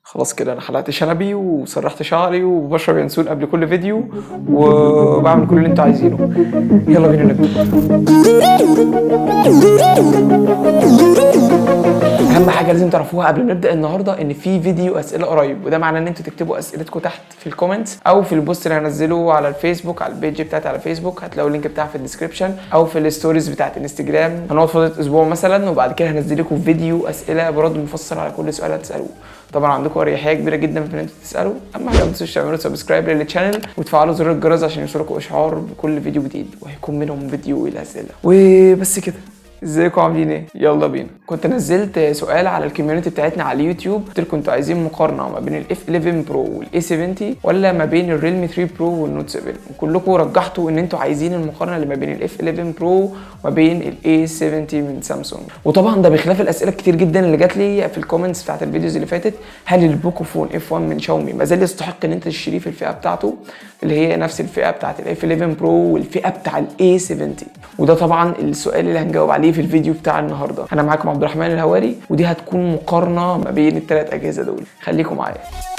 خلاص كده انا حلقت شنبي وسرحت شعري وبشرب ينسون قبل كل فيديو وبعمل كل اللي انتوا عايزينه يلا بينا نبدا اهم حاجه لازم تعرفوها قبل ما نبدا النهارده ان في فيديو اسئله قريب وده معناه ان انتوا تكتبوا اسئلتكم تحت في الكومنتس او في البوست اللي هنزله على الفيسبوك على البيج بتاعتي على الفيسبوك هتلاقوا اللينك بتاعها في الديسكربشن او في الستوريز بتاعت انستجرام هنقعد فتره اسبوع مثلا وبعد كده هنزل لكم فيديو اسئله برد مفصل على كل سؤال هتسالوه طبعا عندكم اريحيه كبيره جدا في ان انتوا تسالوا اهم حاجه ما تنسوش تعملوا سبسكرايب للشانل وتفعلوا زر الجرس عشان يوصلكم اشعار بكل فيديو جديد وهيكون منهم فيديو الاسئله وبس كده ازيكم عاملين ايه يلا بينا كنت نزلت سؤال على الكوميونتي بتاعتنا على اليوتيوب قلت لكم انتوا عايزين مقارنه ما بين الاف 11 برو والاي 70 ولا ما بين الريلمي 3 برو والنوت 7 وكلكم رجحتوا ان انتوا عايزين المقارنه اللي ما بين الاف 11 برو وما بين الاي 70 من سامسونج وطبعا ده بخلاف الاسئله كتير جدا اللي جات لي في الكومنتس بتاعت الفيديوز اللي فاتت هل البوكو فون اف 1 من شاومي ما زال يستحق ان انت تشتريه في الفئه بتاعته اللي هي نفس الفئه بتاعت الاف 11 برو والفئه بتاع الاي 70 وده طبعا السؤال اللي هنجاوب عليه في الفيديو بتاع النهارده انا معاكم عبد الرحمن الهواري ودي هتكون مقارنه ما بين الثلاث اجهزه دول خليكم معايا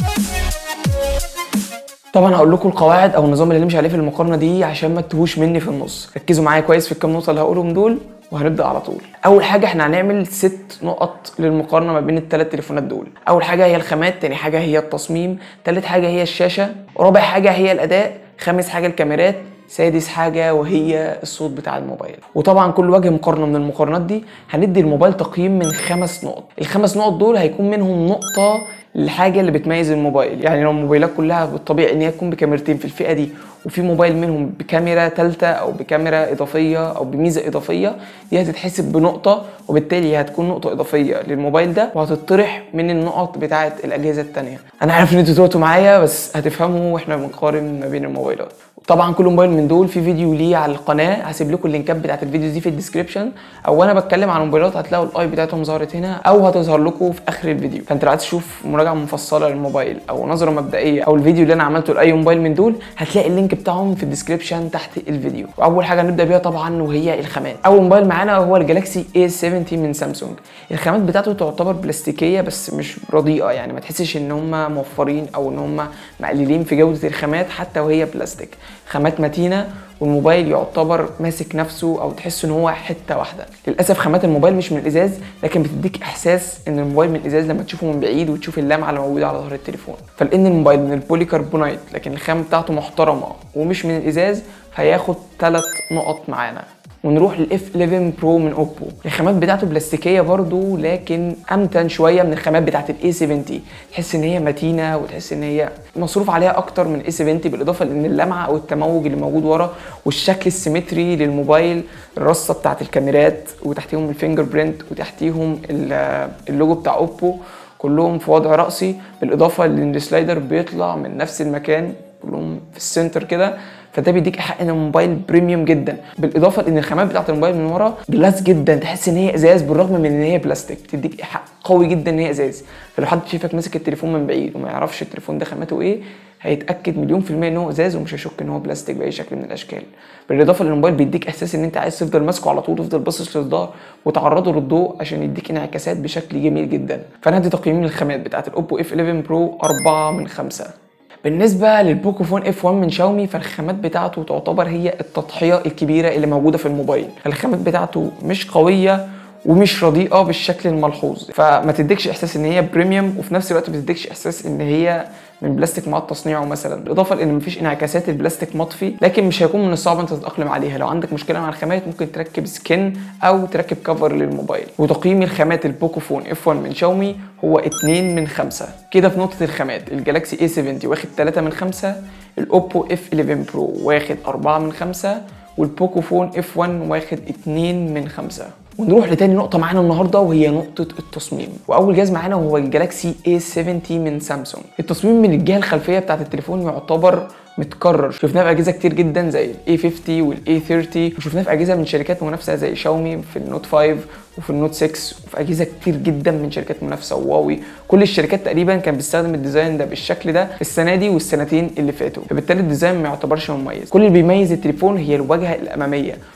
طبعا هقول لكم القواعد او النظام اللي نمشي عليه في المقارنه دي عشان ما تتوهوش مني في النص ركزوا معايا كويس في الكام نقطه اللي هقولهم دول وهنبدا على طول اول حاجه احنا هنعمل ست نقط للمقارنه ما بين الثلاث تليفونات دول اول حاجه هي الخامات تاني حاجه هي التصميم تالت حاجه هي الشاشه رابع حاجه هي الاداء خامس حاجه الكاميرات سادس حاجة وهي الصوت بتاع الموبايل وطبعا كل وجه مقارنة من المقارنات دي هندي الموبايل تقييم من خمس نقط الخمس نقط دول هيكون منهم نقطة الحاجه اللي بتميز الموبايل يعني لو الموبايلات كلها بالطبيعي ان هي تكون بكاميرتين في الفئه دي وفي موبايل منهم بكاميرا ثالثه او بكاميرا اضافيه او بميزه اضافيه دي هتتحسب بنقطه وبالتالي هتكون نقطه اضافيه للموبايل ده وهتطرح من النقط بتاعه الاجهزه الثانيه انا عارف ان انتوا توتوا معايا بس هتفهموا واحنا بنقارن ما بين الموبايلات طبعا كل موبايل من دول في فيديو ليه على القناه هسيب لكم اللينكات بتاعت الفيديوز دي في الديسكربشن او وانا بتكلم عن الموبايلات هتلاقوا الاي بتاعتهم ظهرت هنا او هتظهر لكم في اخر الفيديو فانت لو عايز تشوف مراجعه مفصله للموبايل او نظره مبدئيه او الفيديو اللي انا عملته لاي موبايل من دول هتلاقي اللينك بتاعهم في الديسكربشن تحت الفيديو واول حاجه نبدا بيها طبعا وهي الخامات اول موبايل معانا هو الجلاكسي A70 من سامسونج الخامات بتاعته تعتبر بلاستيكيه بس مش رديئه يعني ما تحسش ان هم موفرين او ان هم مقللين في جوده الخامات حتى وهي بلاستيك خامات متينه والموبايل يعتبر ماسك نفسه او تحس ان هو حته واحده للاسف خامات الموبايل مش من الازاز لكن بتديك احساس ان الموبايل من الازاز لما تشوفه من بعيد وتشوف اللمعه اللي موجوده على ظهر التليفون فلان الموبايل من البولي كربونايت لكن الخامه بتاعته محترمه ومش من الازاز فهياخد ثلاث نقط معانا ونروح للاف 11 برو من اوبو الخامات بتاعته بلاستيكيه برضو لكن امتن شويه من الخامات بتاعت الاي 70 تحس ان هي متينه وتحس ان هي مصروف عليها اكتر من الاي 70 بالاضافه لان اللمعه او التموج اللي موجود ورا والشكل السيمتري للموبايل الرصه بتاعت الكاميرات وتحتيهم الفينجر برينت وتحتيهم اللوجو بتاع اوبو كلهم في وضع رأسي بالاضافه لان السلايدر بيطلع من نفس المكان كلهم في السنتر كده فده بيديك حق ان الموبايل بريميوم جدا بالاضافه لان الخامات بتاعت الموبايل من ورا جلاس جدا تحس ان هي ازاز بالرغم من ان هي بلاستيك تديك حق قوي جدا ان هي ازاز فلو حد شايفك ماسك التليفون من بعيد وما يعرفش التليفون ده خامته ايه هيتاكد مليون في الميه ان هو ازاز ومش هيشك ان هو بلاستيك باي شكل من الاشكال بالاضافه للموبايل بيديك احساس ان انت عايز تفضل ماسكه على طول تفضل باصص للظهر وتعرضه للضوء عشان يديك انعكاسات بشكل جميل جدا فانا هدي تقييم للخامات بتاعت الاوبو اف 11 برو 4 من 5 بالنسبه للبوكو فون اف 1 من شاومي فالخامات بتاعته تعتبر هي التضحيه الكبيره اللي موجوده في الموبايل الخامات بتاعته مش قويه ومش رديئه بالشكل الملحوظ فما تديكش احساس ان هي بريميوم وفي نفس الوقت ما تديكش احساس ان هي من بلاستيك معاد تصنيعه مثلا بالاضافه لان مفيش انعكاسات البلاستيك مطفي لكن مش هيكون من الصعب انت تتاقلم عليها لو عندك مشكله مع الخامات ممكن تركب سكن او تركب كفر للموبايل وتقييم الخامات البوكو فون اف 1 من شاومي هو 2 من 5 كده في نقطه الخامات الجالاكسي اي 70 واخد 3 من 5 الاوبو اف 11 برو واخد 4 من 5 والبوكو فون اف 1 واخد 2 من 5 ونروح لتاني نقطة معانا النهاردة وهي نقطة التصميم وأول جهاز معانا هو الجالاكسي A70 من سامسونج التصميم من الجهة الخلفية بتاعة التليفون يعتبر متكرر شفناه في اجهزه كتير جدا زي الاي 50 والاي 30 وشفناه في اجهزه من شركات منافسه زي شاومي في النوت 5 وفي النوت 6 وفي اجهزه كتير جدا من شركات منافسه وواوي كل الشركات تقريبا كانت بتستخدم الديزاين ده بالشكل ده السنه دي والسنتين اللي فاتوا فبالتالي الديزاين ما يعتبرش مميز كل اللي بيميز التليفون هي الواجهه الاماميه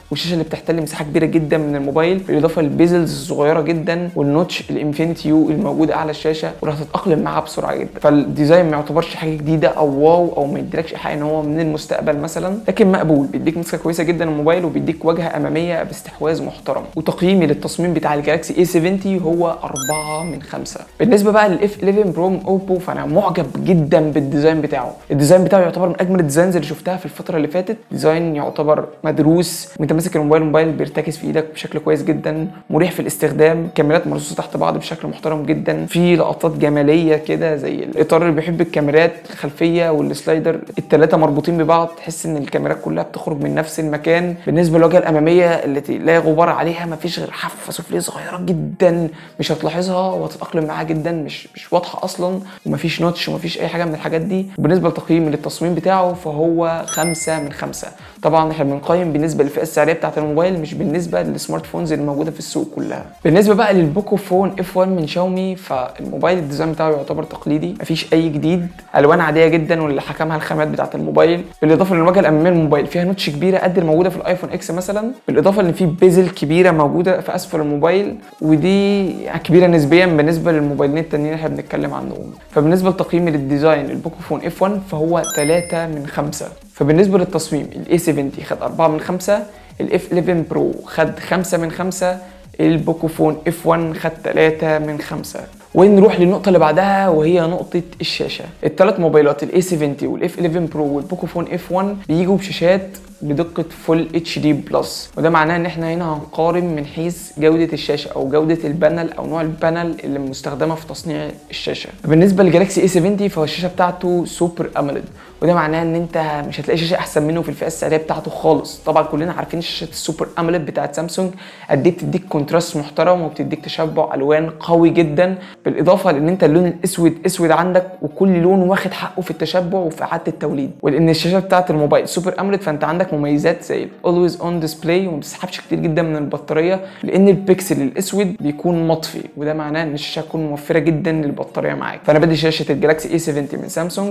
والشاشه اللي بتحتل مساحه كبيره جدا من الموبايل بالاضافه للبيزلز الصغيره جدا والنوتش الانفينيتي يو الموجوده اعلى الشاشه واللي هتتاقلم معاها بسرعه جدا فالديزاين ما يعتبرش حاجه جديده او واو او ما يديلكش حاجه ان هو من المستقبل مثلا لكن مقبول بيديك مسكه كويسه جدا الموبايل وبيديك واجهه اماميه باستحواذ محترم وتقييمي للتصميم بتاع الجالاكسي اي 70 هو 4 من 5 بالنسبه بقى للاف 11 برو من اوبو فانا معجب جدا بالديزاين بتاعه الديزاين بتاعه يعتبر من اجمل الديزاينز اللي شفتها في الفتره اللي فاتت ديزاين يعتبر مدروس وانت ماسك الموبايل الموبايل بيرتكز في ايدك بشكل كويس جدا مريح في الاستخدام كاميرات مرصوصه تحت بعض بشكل محترم جدا في لقطات جماليه كده زي الاطار اللي بيحب الكاميرات الخلفيه والسلايدر الثلاثه مربوطين ببعض تحس ان الكاميرات كلها بتخرج من نفس المكان بالنسبه للواجهه الاماميه التي لا غبار عليها ما فيش غير حافه سفليه صغيره جدا مش هتلاحظها وهتتاقلم معاها جدا مش مش واضحه اصلا ومفيش نوتش ومفيش اي حاجه من الحاجات دي بالنسبه لتقييمي للتصميم بتاعه فهو خمسة من خمسة طبعا احنا بنقيم بالنسبه للفئه السعريه بتاعه الموبايل مش بالنسبه للسمارت فونز اللي موجوده في السوق كلها بالنسبه بقى للبوكو فون اف 1 من شاومي فالموبايل الديزاين بتاعه يعتبر تقليدي مفيش اي جديد الوان عاديه جدا واللي حكمها الخامات بتاعه الموبايل بالاضافه للواجهه الاماميه للموبايل فيها نوتش كبيره قد الموجوده في الايفون اكس مثلا بالاضافه ان في بيزل كبيره موجوده في اسفل الموبايل ودي كبيره نسبيا بالنسبه للموبايلين التانيين اللي احنا بنتكلم عنهم فبالنسبه لتقييمي للديزاين البوكو فون اف 1 فهو 3 من 5 فبالنسبه للتصميم الاي 70 خد 4 من 5 الاف 11 برو خد 5 من 5 البوكو فون اف 1 خد 3 من 5 ونروح للنقطة اللي بعدها وهي نقطة الشاشة. الثلاث موبايلات الاي 70 والاف 11 برو والبوكو فون اف 1 بيجوا بشاشات بدقة فول اتش دي بلس وده معناه ان احنا هنا هنقارن من حيث جودة الشاشة او جودة البانل او نوع البانل اللي مستخدمة في تصنيع الشاشة. بالنسبة للجالاكسي اي 70 فهو الشاشة بتاعته سوبر اموليد وده معناه ان انت مش هتلاقي شاشه احسن منه في الفئه السعريه بتاعته خالص طبعا كلنا عارفين شاشات السوبر اموليد بتاعت سامسونج قد ايه بتديك كونتراست محترم وبتديك تشبع الوان قوي جدا بالاضافه لان انت اللون الاسود اسود عندك وكل لون واخد حقه في التشبع وفي اعاده التوليد ولان الشاشه بتاعت الموبايل سوبر اموليد فانت عندك مميزات زي الاولويز اون ديسبلاي وما بتسحبش كتير جدا من البطاريه لان البكسل الاسود بيكون مطفي وده معناه ان الشاشه تكون موفره جدا للبطاريه معاك فانا بدي شاشه الجالاكسي اي 70 من سامسونج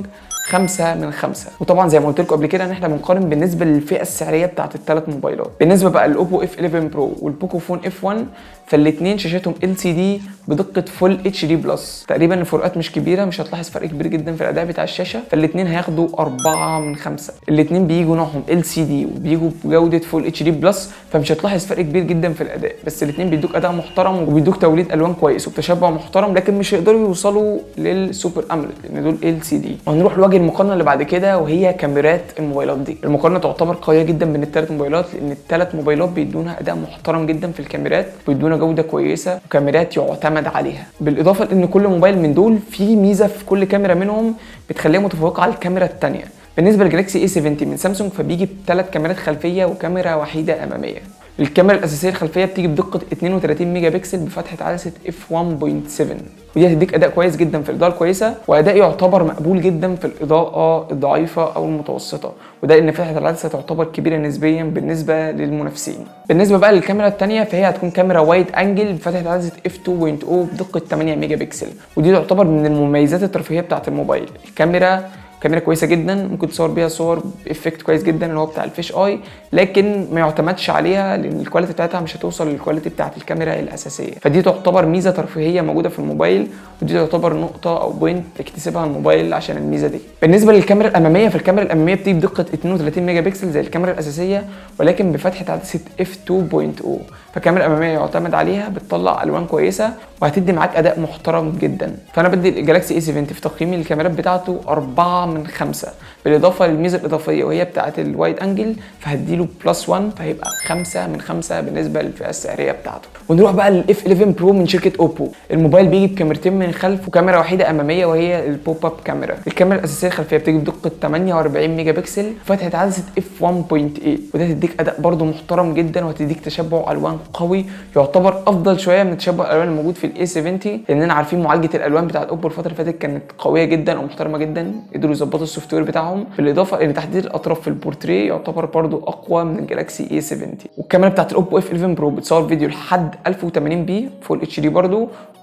5 من 5 وطبعا زي ما قلت لكم قبل كده ان احنا بنقارن بالنسبه للفئه السعريه بتاعت الثلاث موبايلات بالنسبه بقى للاوبو اف 11 برو والبوكو فون اف 1 فالاثنين شاشتهم ال سي دي بدقه فول اتش دي بلس تقريبا الفروقات مش كبيره مش هتلاحظ فرق كبير جدا في الاداء بتاع الشاشه فالاثنين هياخدوا 4 من 5 الاثنين بيجوا نوعهم ال سي دي وبيجوا بجوده فول اتش دي بلس فمش هتلاحظ فرق كبير جدا في الاداء بس الاثنين بيدوك اداء محترم وبيدوك توليد الوان كويس وبتشبع محترم لكن مش هيقدروا يوصلوا للسوبر اموليد لان دول ال سي دي وهنروح لوجه المقارنه اللي بعد كده وهي كاميرات الموبايلات دي المقارنه تعتبر قويه جدا بين الثلاث موبايلات لان الثلاث موبايلات بيدونا اداء محترم جدا في الكاميرات بيدونا جوده كويسه وكاميرات يعتمد عليها بالاضافه لان كل موبايل من دول فيه ميزه في كل كاميرا منهم بتخليها متفوقه على الكاميرا الثانيه بالنسبه للجلاكسي اي 70 من سامسونج فبيجي بثلاث كاميرات خلفيه وكاميرا وحيده اماميه الكاميرا الاساسيه الخلفيه بتيجي بدقه 32 ميجا بكسل بفتحه عدسه اف 1.7 ودي هتديك اداء كويس جدا في الاضاءه الكويسه واداء يعتبر مقبول جدا في الاضاءه الضعيفه او المتوسطه وده ان فتحه العدسه تعتبر كبيره نسبيا بالنسبه للمنافسين بالنسبه بقى للكاميرا الثانيه فهي هتكون كاميرا وايد انجل بفتحه عدسه اف 2.0 بدقه 8 ميجا بكسل ودي تعتبر من المميزات الترفيهيه بتاعه الموبايل الكاميرا كاميرا كويسه جدا ممكن تصور بيها صور بافكت كويس جدا اللي هو بتاع الفيش اي لكن ما يعتمدش عليها لان الكواليتي بتاعتها مش هتوصل للكواليتي بتاعت الكاميرا الاساسيه فدي تعتبر ميزه ترفيهيه موجوده في الموبايل ودي تعتبر نقطه او بوينت تكتسبها الموبايل عشان الميزه دي بالنسبه للكاميرا الاماميه فالكاميرا الاماميه بتيجي بدقه 32 ميجا بكسل زي الكاميرا الاساسيه ولكن بفتحه عدسه اف 2.0 فالكاميرا الاماميه يعتمد عليها بتطلع الوان كويسه وهتدي معاك اداء محترم جدا فانا بدي الجالاكسي اي 70 في تقييمي للكاميرات بتاعته 4 من 5 بالاضافه للميزه الاضافيه وهي بتاعه الوايد انجل فهديله بلس 1 فهيبقى 5 من 5 بالنسبه للفئه السعريه بتاعته ونروح بقى للاف 11 برو من شركه اوبو الموبايل بيجي بكاميرتين من الخلف وكاميرا وحيده اماميه وهي البوب اب كاميرا الكاميرا الاساسيه الخلفيه بتيجي بدقه 48 ميجا بكسل فتحه عدسه اف 1.8 وده تديك اداء برده محترم جدا وهتديك تشبع الوان قوي يعتبر افضل شويه من تشبع الالوان الموجود في الاي 70 لاننا عارفين معالجه الالوان بتاعه اوبو الفتره اللي فاتت كانت قويه جدا ومحترمه جدا قدروا يظبطوا السوفت وير بتاعهم بالاضافه ان تحديد الاطراف في البورتريه يعتبر برده اقوى من الجالاكسي اي 70 والكاميرا بتاعه الاوبو اف 11 برو بتصور فيديو لحد 1080 بي فول اتش دي برده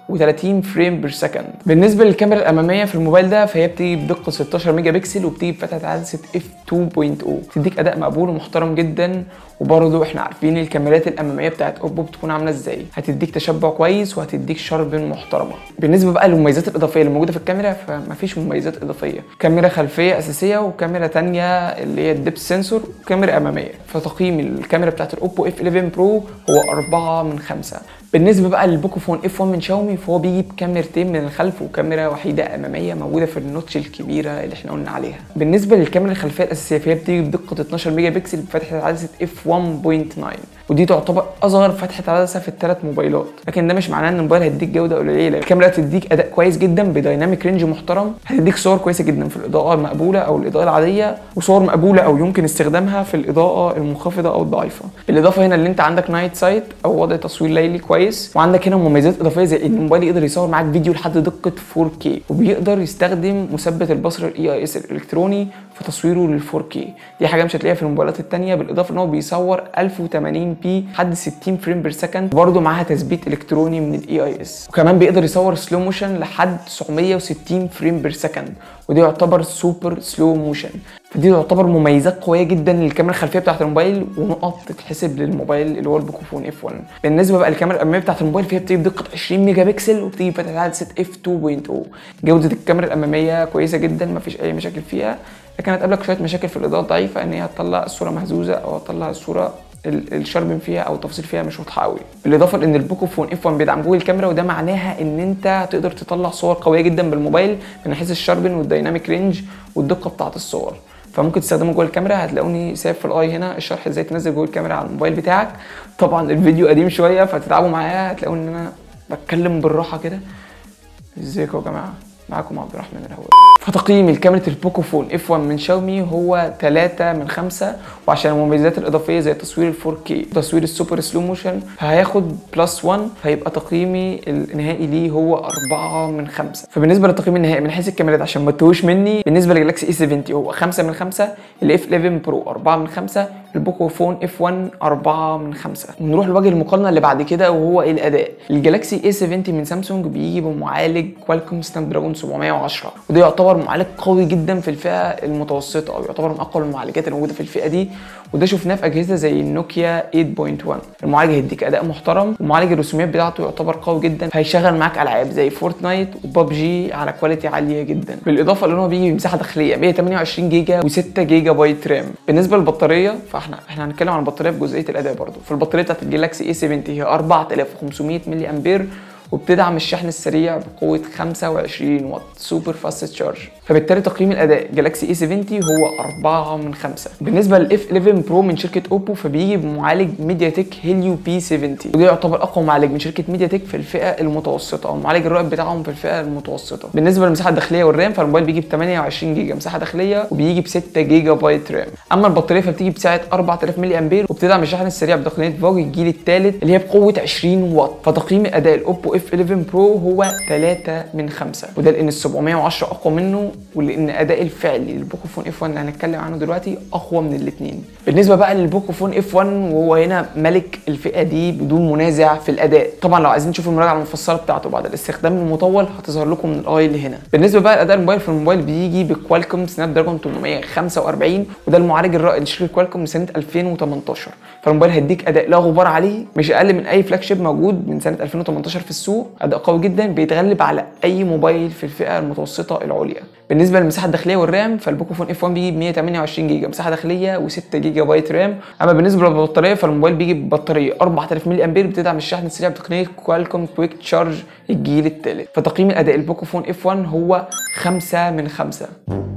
و30 فريم بير سكند بالنسبه للكاميرا الاماميه في الموبايل ده فهي بتيجي بدقه 16 ميجا بكسل وبتيجي بفتحه عدسه اف 2.0 تديك اداء مقبول ومحترم جدا وبرضه احنا عارفين الكاميرات الاماميه بتاعت اوبو بتكون عامله ازاي هتديك تشبع كويس وهتديك شارب محترمه بالنسبه بقى للمميزات الاضافيه اللي موجوده في الكاميرا فمفيش مميزات اضافيه كاميرا خلفيه اساسيه وكاميرا تانية اللي هي الديب سنسور وكاميرا اماميه فتقييم الكاميرا بتاعت الاوبو اف 11 برو هو 4 من 5 بالنسبه بقى للبوكو فون اف 1 من شاومي فهو بيجي بكاميرتين من الخلف وكاميرا وحيده اماميه موجوده في النوتش الكبيره اللي احنا قلنا عليها بالنسبه للكاميرا الخلفيه الاساسيه فهي بتيجي بدقه 12 ميجا بكسل بفتحه عدسه اف 1.9 ودي تعتبر اصغر فتحه عدسه في الثلاث موبايلات لكن ده مش معناه ان الموبايل هيديك جوده قليله الكاميرا هتديك اداء كويس جدا بدايناميك رينج محترم هتديك صور كويسه جدا في الاضاءه المقبوله او الاضاءه العاديه وصور مقبوله او يمكن استخدامها في الاضاءه المنخفضه او الضعيفه بالاضافه هنا اللي انت عندك نايت سايت او وضع تصوير ليلي كويس وعندك هنا مميزات اضافيه زي ان الموبايل يقدر يصور معاك فيديو لحد دقه 4K وبيقدر يستخدم مثبت البصر الاي اي اس الالكتروني في تصويره لل 4K دي حاجه مش هتلاقيها في الموبايلات التانية بالاضافه ان هو بيصور 1080 بي لحد 60 فريم بير سكند برضه معاها تثبيت الكتروني من الاي اي اس وكمان بيقدر يصور سلو موشن لحد 960 فريم بير سكند ودي يعتبر سوبر سلو موشن فدي تعتبر مميزات قويه جدا للكاميرا الخلفيه بتاعه الموبايل ونقط تتحسب للموبايل اللي هو البوكو فون اف 1 بالنسبه بقى للكاميرا الاماميه بتاعه الموبايل فهي بتيجي بدقه 20 ميجا بكسل وبتيجي بفتحه عدسه اف 2.0 جوده الكاميرا الاماميه كويسه جدا مفيش اي مشاكل فيها لكن هتقابلك شويه مشاكل في الاضاءه الضعيفه ان هي هتطلع الصوره مهزوزه او هتطلع الصوره الشرب فيها او التفاصيل فيها مش واضحه قوي بالاضافه لان البوكو فون اف 1 بيدعم جوجل كاميرا وده معناها ان انت تقدر تطلع صور قويه جدا بالموبايل من حيث الشاربن والدايناميك رينج والدقه بتاعه الصور فممكن تستخدمه جوه الكاميرا هتلاقوني سايب في الاي هنا الشرح ازاي تنزل جوه الكاميرا على الموبايل بتاعك طبعا الفيديو قديم شويه فتتعبوا معايا هتلاقوا ان انا بتكلم بالراحه كده ازيكم يا جماعه معاكم عبد الرحمن الهواري فتقييم الكاميرا البوكو فون اف 1 من شاومي هو 3 من 5 وعشان المميزات الاضافيه زي تصوير ال 4K وتصوير السوبر سلو موشن فهياخد بلس 1 فيبقى تقييمي النهائي ليه هو 4 من 5 فبالنسبه للتقييم النهائي من حيث الكاميرات عشان ما تتوهوش مني بالنسبه لجلاكسي اي 70 هو 5 من 5 الاف 11 برو 4 من 5 البوكو فون اف 1 4 من 5 ونروح لوجه المقارنه اللي بعد كده وهو ايه الاداء الجلاكسي اي 70 من سامسونج بيجي بمعالج كوالكوم سناب دراجون 710 وده يعتبر معالج قوي جدا في الفئه المتوسطه او يعتبر من اقوى المعالجات الموجوده في الفئه دي وده شفناه في اجهزه زي النوكيا 8.1 المعالج هيديك اداء محترم ومعالج الرسوميات بتاعته يعتبر قوي جدا هيشغل معاك العاب زي فورتنايت وبابجي على كواليتي عاليه جدا بالاضافه لان هو بيجي بمساحه داخليه 128 جيجا و6 جيجا بايت رام بالنسبه للبطاريه فاحنا احنا هنتكلم عن البطاريه في جزئيه الاداء برضه في البطاريه بتاعت الجلاكسي اي 70 هي 4500 ملي امبير وبتدعم الشحن السريع بقوه 25 واط سوبر فاست تشارج فبالتالي تقييم الاداء جالاكسي اي 70 هو 4 من 5 بالنسبه للاف 11 برو من شركه اوبو فبيجي بمعالج ميديا تك هيليو بي 70 وده يعتبر اقوى معالج من شركه ميديا تك في الفئه المتوسطه او المعالج الرائد بتاعهم في الفئه المتوسطه بالنسبه للمساحه الداخليه والرام فالموبايل بيجي ب 28 جيجا مساحه داخليه وبيجي ب 6 جيجا بايت رام اما البطاريه فبتيجي بسعه 4000 ملي امبير وبتدعم الشحن السريع بتقنيه فوج الجيل الثالث اللي هي بقوه 20 واط فتقييم اداء الاوبو اف 11 برو هو 3 من 5 وده لان ال 710 اقوى منه ولان اداء الفعلي للبوكو فون اف 1 اللي هنتكلم عنه دلوقتي اقوى من الاثنين بالنسبه بقى للبوكو فون اف 1 وهو هنا ملك الفئه دي بدون منازع في الاداء طبعا لو عايزين تشوفوا المراجعه المفصله بتاعته بعد الاستخدام المطول هتظهر لكم من الاي اللي هنا بالنسبه بقى لاداء الموبايل فالموبايل بيجي بكوالكوم سناب دراجون 845 وده المعالج الرائد لشركه كوالكوم من سنه 2018 فالموبايل هيديك اداء لا غبار عليه مش اقل من اي فلاج شيب موجود من سنه 2018 في السوق اداء قوي جدا بيتغلب على اي موبايل في الفئه المتوسطه العليا بالنسبه للمساحه الداخليه والرام فالبوكو فون اف 1 بيجي ب 128 جيجا مساحه داخليه و6 جيجا بايت رام اما بالنسبه للبطاريه فالموبايل بيجي ببطاريه 4000 ملي امبير بتدعم الشحن السريع بتقنيه كوالكوم كويك تشارج الجيل الثالث فتقييم الاداء البوكو فون اف 1 هو 5 من 5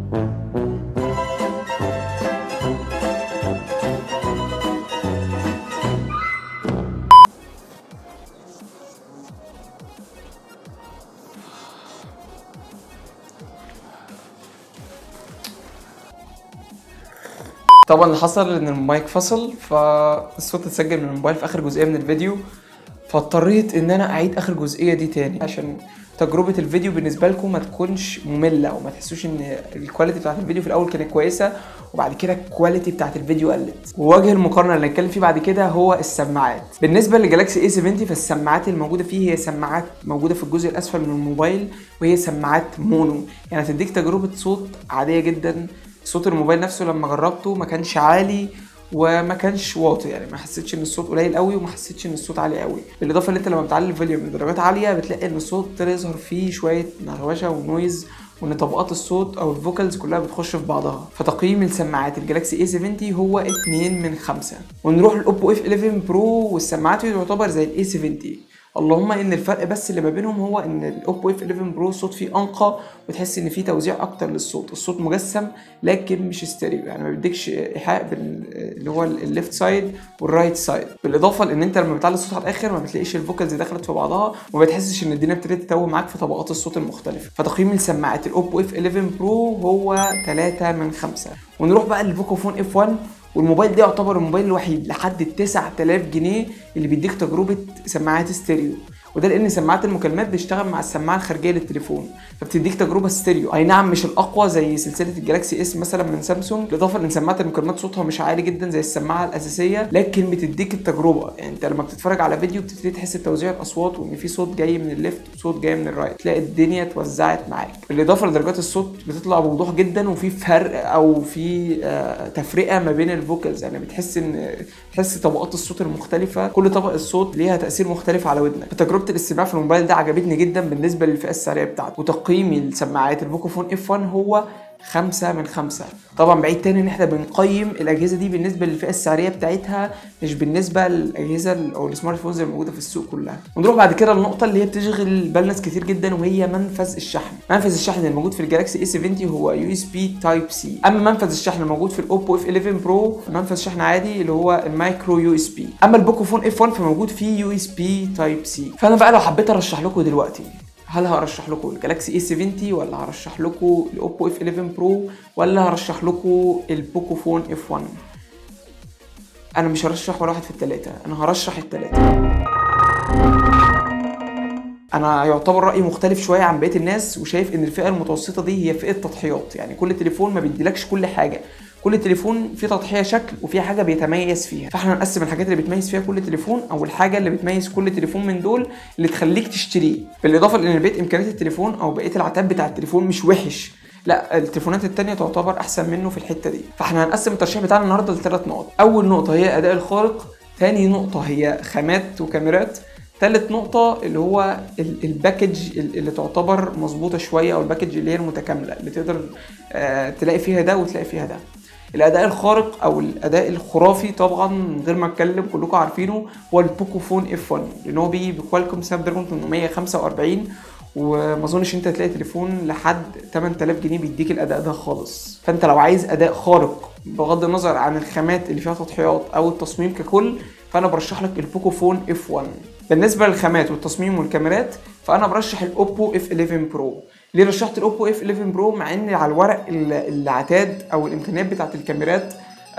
طبعا اللي حصل ان المايك فصل فالصوت اتسجل من الموبايل في اخر جزئيه من الفيديو فاضطريت ان انا اعيد اخر جزئيه دي تاني عشان تجربه الفيديو بالنسبه لكم ما تكونش ممله وما تحسوش ان الكواليتي بتاعت الفيديو في الاول كانت كويسه وبعد كده الكواليتي بتاعت الفيديو قلت ووجه المقارنه اللي هنتكلم فيه بعد كده هو السماعات بالنسبه لجالاكسي اي 70 فالسماعات الموجوده فيه هي سماعات موجوده في الجزء الاسفل من الموبايل وهي سماعات مونو يعني هتديك تجربه صوت عاديه جدا صوت الموبايل نفسه لما جربته ما كانش عالي وما كانش واطي يعني ما حسيتش ان الصوت قليل قوي وما حسيتش ان الصوت عالي قوي بالاضافه ان انت لما بتعلي الفوليوم لدرجات عاليه بتلاقي ان الصوت ابتدى يظهر فيه شويه نغوشه ونويز وان طبقات الصوت او الفوكالز كلها بتخش في بعضها فتقييم السماعات الجلاكسي اي 70 هو 2 من 5 ونروح للاوبو اف 11 برو والسماعات تعتبر زي الاي 70 اللهم ان الفرق بس اللي ما بينهم هو ان الاوبو اف 11 برو الصوت فيه انقى وتحس ان فيه توزيع اكتر للصوت الصوت مجسم لكن مش ستيريو يعني ما بيديكش ايحاء بين اللي هو الليفت سايد والرايت سايد بالاضافه لان انت لما بتعلي الصوت على الاخر ما بتلاقيش الفوكالز دخلت في بعضها وما بتحسش ان الدنيا ابتدت تتوه معاك في طبقات الصوت المختلفه فتقييم السماعات الاوبو اف 11 برو هو 3 من 5 ونروح بقى للفوكوفون اف 1 والموبايل ده يعتبر الموبايل الوحيد لحد ال 9000 جنيه اللي بيديك تجربه سماعات ستيريو وده لان سماعات المكالمات بتشتغل مع السماعه الخارجيه للتليفون فبتديك تجربه ستيريو اي نعم مش الاقوى زي سلسله الجلاكسي اس مثلا من سامسونج بالاضافه لان سماعه المكالمات صوتها مش عالي جدا زي السماعه الاساسيه لكن بتديك التجربه يعني انت لما بتتفرج على فيديو بتبتدي تحس بتوزيع الاصوات وان في صوت جاي من الليفت وصوت جاي من الرايت تلاقي الدنيا اتوزعت معاك بالاضافه لدرجات الصوت بتطلع بوضوح جدا وفي فرق او في آه تفرقه ما بين الفوكالز يعني بتحس ان تحس طبقات الصوت المختلفه كل طبقه الصوت ليها تاثير مختلف على ودنك فتجربه الاستماع في الموبايل ده عجبتني جدا بالنسبه للفئه السعريه بتاعته وتقييمي لسماعات الفوكوفون اف 1 هو خمسة من خمسة طبعا بعيد تاني ان احنا بنقيم الاجهزه دي بالنسبه للفئه السعريه بتاعتها مش بالنسبه للاجهزه او السمارت فونز اللي موجوده في السوق كلها ونروح بعد كده للنقطه اللي هي بتشغل بال ناس كتير جدا وهي منفذ الشحن منفذ الشحن الموجود في الجلاكسي اي 70 هو يو اس بي تايب سي اما منفذ الشحن الموجود في الاوبو اف 11 برو منفذ شحن عادي اللي هو المايكرو يو اس بي اما البوكوفون اف 1 فموجود فيه يو اس بي تايب سي فانا بقى لو حبيت ارشح لكم دلوقتي هل هرشح لكم الجلاكسي اي 70 ولا هرشح لكم الاوبو اف 11 برو ولا هرشح لكم البوكو فون اف 1 انا مش هرشح ولا واحد في الثلاثه انا هرشح الثلاثه انا يعتبر رايي مختلف شويه عن بقيه الناس وشايف ان الفئه المتوسطه دي هي فئه تضحيات يعني كل تليفون ما بيديلكش كل حاجه كل تليفون فيه تضحيه شكل وفيه حاجه بيتميز فيها فاحنا هنقسم الحاجات اللي بتميز فيها كل تليفون او الحاجه اللي بتميز كل تليفون من دول اللي تخليك تشتريه بالاضافه لان بقيه امكانيات التليفون او بقيه العتاد بتاع التليفون مش وحش لا التليفونات التانية تعتبر احسن منه في الحته دي فاحنا هنقسم الترشيح بتاعنا النهارده لثلاث نقط اول نقطه هي اداء الخارق تاني نقطه هي خامات وكاميرات تالت نقطة اللي هو الباكج اللي تعتبر مظبوطة شوية أو الباكج اللي هي المتكاملة اللي تقدر آه تلاقي فيها ده وتلاقي فيها ده. الاداء الخارق او الاداء الخرافي طبعا من غير ما اتكلم كلكم عارفينه هو البوكو فون اف 1 لان هو بيجي بكوالكوم سناب دراجون 845 وما اظنش انت هتلاقي تليفون لحد 8000 جنيه بيديك الاداء ده خالص فانت لو عايز اداء خارق بغض النظر عن الخامات اللي فيها تضحيات او التصميم ككل فانا برشح لك البوكو فون اف 1 بالنسبه للخامات والتصميم والكاميرات فانا برشح الاوبو اف 11 برو ليه رشحت الاوبو اف 11 برو مع ان على الورق العتاد او الامكانيات بتاعت الكاميرات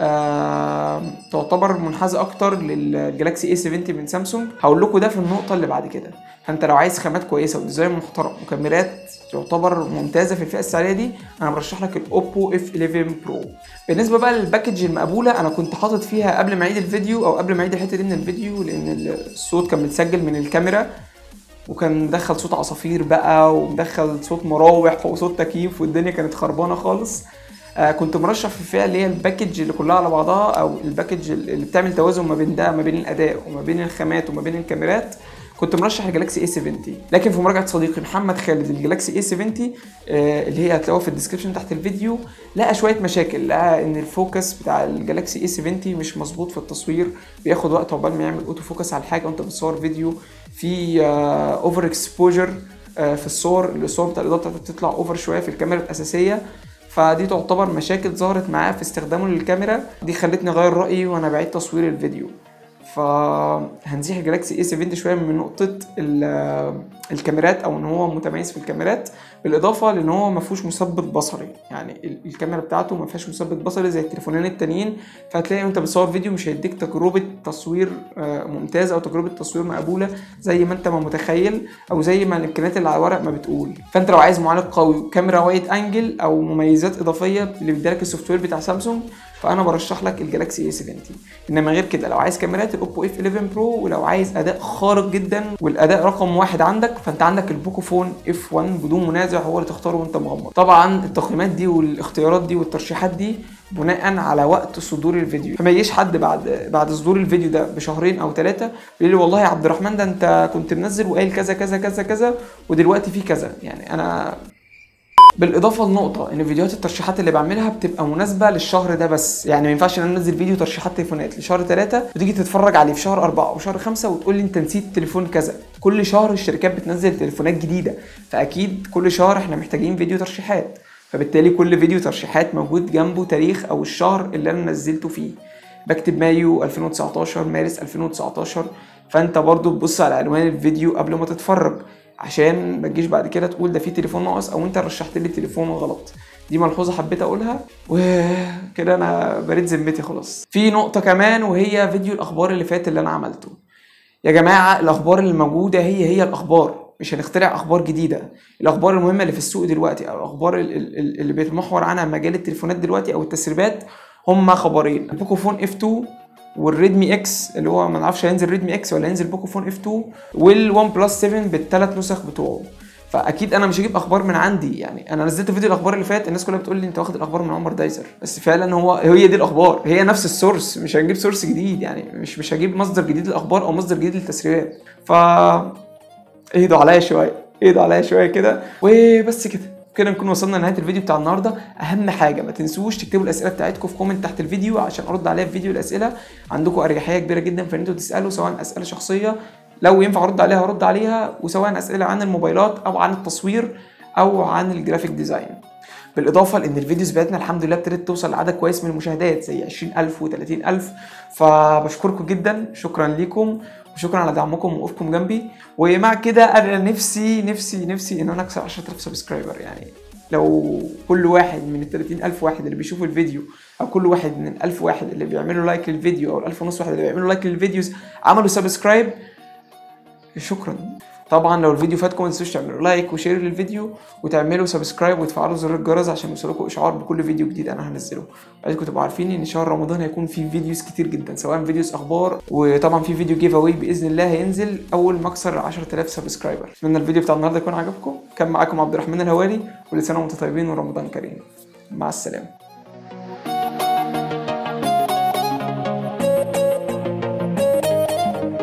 آه تعتبر منحازه اكتر للجلاكسي اي 70 من سامسونج هقول لكم ده في النقطه اللي بعد كده فانت لو عايز خامات كويسه وديزاين محترم وكاميرات تعتبر ممتازه في الفئه السعريه دي انا برشح لك الاوبو اف 11 برو بالنسبه بقى للباكج المقبوله انا كنت حاطط فيها قبل ما اعيد الفيديو او قبل ما اعيد الحته دي من الفيديو لان الصوت كان متسجل من الكاميرا وكان مدخل صوت عصافير بقى ومدخل صوت مراوح وصوت تكييف والدنيا كانت خربانه خالص آه كنت مرشح في الفئه اللي هي الباكج اللي كلها على بعضها او الباكج اللي بتعمل توازن ما بين ده ما بين الاداء وما بين الخامات وما بين الكاميرات كنت مرشح الجلاكسي اي 70 لكن في مراجعه صديقي محمد خالد الجلاكسي اي 70 آه اللي هي هتلاقوها في الديسكربشن تحت الفيديو لقى شويه مشاكل لقى ان الفوكس بتاع الجلاكسي اي 70 مش مظبوط في التصوير بياخد وقت عقبال ما يعمل اوتو فوكس على الحاجه وانت بتصور فيديو في اوفر اكسبوجر في الصور الصور بتاع الاضاءه بتاعتها بتطلع اوفر شويه في الكاميرا الاساسيه فدي تعتبر مشاكل ظهرت معاه في استخدامه للكاميرا دي خلتني اغير رايي وانا بعيد تصوير الفيديو فهنزيح الجلاكسي اي 70 شويه من نقطه ال- الكاميرات او ان هو متميز في الكاميرات بالاضافه لان هو ما فيهوش مثبت بصري يعني ال- الكاميرا بتاعته ما فيهاش مثبت بصري زي التليفونين التانيين فهتلاقي وانت بتصور فيديو مش هيديك تجربه تصوير آه، ممتازه او تجربه تصوير مقبوله زي ما انت ما متخيل او زي ما الامكانيات اللي على الورق ما بتقول فانت لو عايز معالج قوي وكاميرا وايد انجل او مميزات اضافيه اللي بيديلك السوفت وير بتاع سامسونج فانا برشح لك الجلاكسي اي 70 انما غير كده لو عايز كاميرات الاوبو اف 11 برو ولو عايز اداء خارق جدا والاداء رقم واحد عندك فانت عندك البوكو فون اف 1 بدون منازع هو اللي تختاره وانت مغمض طبعا التقييمات دي والاختيارات دي والترشيحات دي بناء على وقت صدور الفيديو فما يجيش حد بعد بعد صدور الفيديو ده بشهرين او ثلاثه يقول لي والله يا عبد الرحمن ده انت كنت منزل وقايل كذا كذا كذا كذا ودلوقتي في كذا يعني انا بالاضافه لنقطه ان فيديوهات الترشيحات اللي بعملها بتبقى مناسبه للشهر ده بس يعني ما ينفعش ان انا انزل فيديو ترشيحات تليفونات لشهر ثلاثة وتيجي تتفرج عليه في شهر أربعة او شهر خمسة وتقول لي انت نسيت تليفون كذا كل شهر الشركات بتنزل تليفونات جديده فاكيد كل شهر احنا محتاجين فيديو ترشيحات فبالتالي كل فيديو ترشيحات موجود جنبه تاريخ او الشهر اللي انا نزلته فيه بكتب مايو 2019 مارس 2019 فانت برضو تبص على عنوان الفيديو قبل ما تتفرج عشان ما تجيش بعد كده تقول ده في تليفون ناقص او انت رشحت لي تليفون غلط دي ملحوظه حبيت اقولها وكده انا بريد ذمتي خلاص في نقطه كمان وهي فيديو الاخبار اللي فات اللي انا عملته يا جماعه الاخبار اللي موجوده هي هي الاخبار مش هنخترع اخبار جديده الاخبار المهمه اللي في السوق دلوقتي او الاخبار ال- ال- اللي بيتمحور عنها مجال التليفونات دلوقتي او التسريبات هما خبرين البوكو فون اف 2 والريدمي اكس اللي هو ما نعرفش هينزل ريدمي اكس ولا هينزل بوكو فون اف 2 والون بلس 7 بالثلاث نسخ بتوعه فاكيد انا مش هجيب اخبار من عندي يعني انا نزلت فيديو الاخبار اللي فات الناس كلها بتقول لي انت واخد الاخبار من عمر دايزر بس فعلا هو هي دي الاخبار هي نفس السورس مش هنجيب سورس جديد يعني مش مش هجيب مصدر جديد للاخبار او مصدر جديد للتسريبات ف اهدوا عليا شويه اهدوا عليا شويه كده وبس كده كده نكون وصلنا لنهايه الفيديو بتاع النهارده اهم حاجه ما تنسوش تكتبوا الاسئله بتاعتكم في كومنت تحت الفيديو عشان ارد عليها في فيديو الاسئله عندكم اريحيه كبيره جدا في ان انتوا تسالوا سواء اسئله شخصيه لو ينفع ارد عليها ارد عليها وسواء اسئله عن الموبايلات او عن التصوير او عن الجرافيك ديزاين بالاضافه لان الفيديوز بتاعتنا الحمد لله ابتدت توصل لعدد كويس من المشاهدات زي 20000 و30000 فبشكركم جدا شكرا ليكم وشكرا على دعمكم ووقوفكم جنبي ومع كده انا نفسي نفسي نفسي ان انا اكسر 10000 سبسكرايبر يعني لو كل واحد من ال 30000 واحد اللي بيشوفوا الفيديو او كل واحد من ال 1000 واحد اللي بيعملوا لايك للفيديو او ال 1000 ونص واحد اللي بيعملوا لايك للفيديوز عملوا سبسكرايب شكرا طبعا لو الفيديو فاتكم ما تنسوش تعملوا لايك وشير للفيديو وتعملوا سبسكرايب وتفعلوا زر الجرس عشان يوصلكم اشعار بكل فيديو جديد انا هنزله عايزكم تبقوا عارفين ان شهر رمضان هيكون فيه فيديوز كتير جدا سواء فيديوز اخبار وطبعا في فيديو جيف اواي باذن الله هينزل اول ما اكسر 10000 سبسكرايبر اتمنى الفيديو بتاع النهارده يكون عجبكم كان معاكم عبد الرحمن الهواري ولسانه وانتم طيبين ورمضان كريم مع السلامه